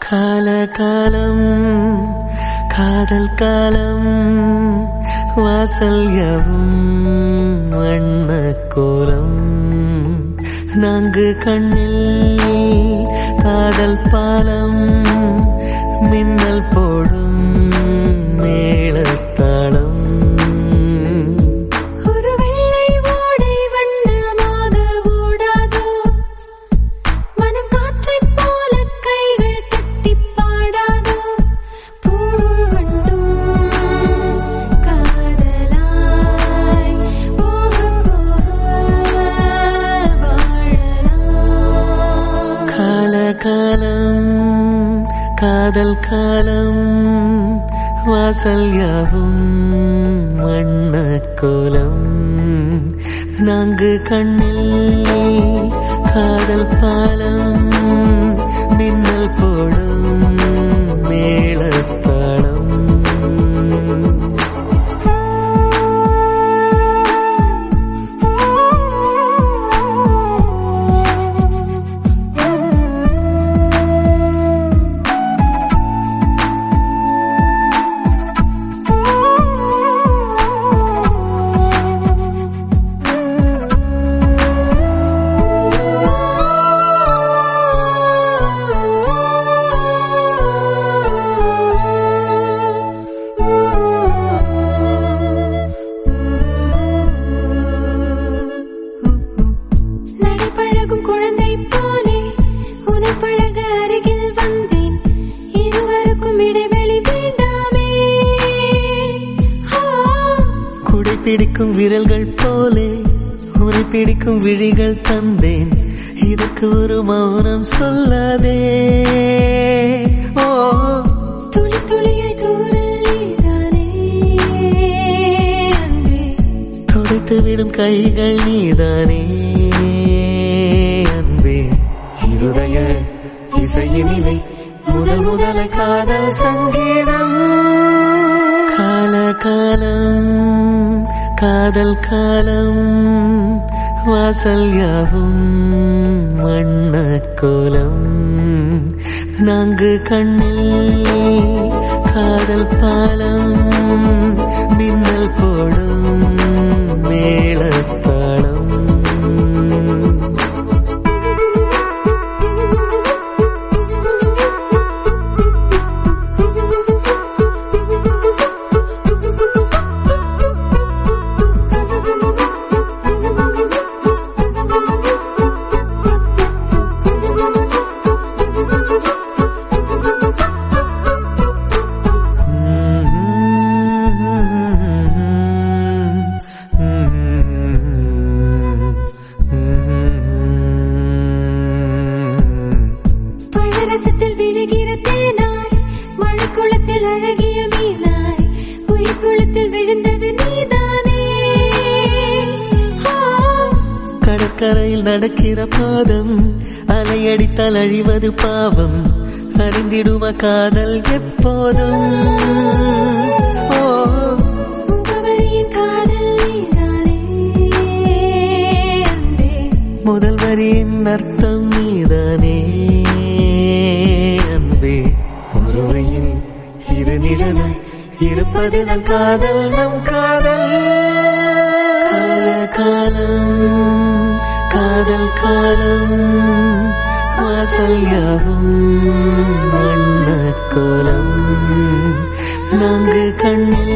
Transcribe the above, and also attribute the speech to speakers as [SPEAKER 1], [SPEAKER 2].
[SPEAKER 1] கால காலம் காதல் காலம் வாசல் யாவும் வண்ண கோலம் நான்கு கண்ணில் காதல் பாலம் மின்னல் போடும் மேளத்தாளம்
[SPEAKER 2] ஒரு வெள்ளை ஓடை வண்ணமாக ஓடாதோ மனம் காற்றைப் போல கைகள் தட்டிப் பாடாதோ பூவும் வண்டும் காதலாய் போக போக வாழலாம்
[SPEAKER 1] கால காலம் காதல் காலம் வாசல் யாவும் வண்ண கோலம் நான்கு கண்ணில் காதல் பாலம் மின்னல் போடும் மேளத்தாளம்
[SPEAKER 2] நடைபழகும் குழந்தை போலே உனை பழக அருகில் வந்தேன் இருவருக்கும் இடைவெளி வேண்டாமே ஆ,
[SPEAKER 1] குடை பிடிக்கும் விரல்கள் போலே உரை பிடிக்கும் விழிகள் தந்தேன் இதற்கு ஒரு மௌனம் சொல்லாதே ஓ
[SPEAKER 2] துளி துளியாய் தூரல் நீதானே அன்பே
[SPEAKER 1] தொடைத்து விடும் கைகள் நீதானே அன்பே இருதய இசையினிலை முதல் முதல காதல் சங்கீதம் கால காலம் காதல் காலம் வாசல் யாவும் வண்ண கோலம் நான்கு கண்ணில் காதல் பாலம் மின்னல் போடும் மேளத்தாளம்
[SPEAKER 2] பழரசத்தில் விழுகிற தேனாய் மழைக்குளத்தில் அழகிய மீனாய் உயிர் குளத்தில் விழுந்தது நீதானே ஆ,
[SPEAKER 1] கடற்கரையில் நடக்கிற பாதம் அலையடித்தால் அழிவது பாவம் அறிந்திடும காதல் எப்போதும் ஓ
[SPEAKER 2] முகவரியின் காதல் நீதானே அன்பே
[SPEAKER 1] முதல் வரியின் அர்த்தம் நீதானே அன்பே ஒருவையில் இரு நிழலாய் இருப்பது நம் காதல் நம் காதல் கால காலம் காதல் காலம் வாசல் யாவும் வண்ண கோலம் நான்கு கண்ணில்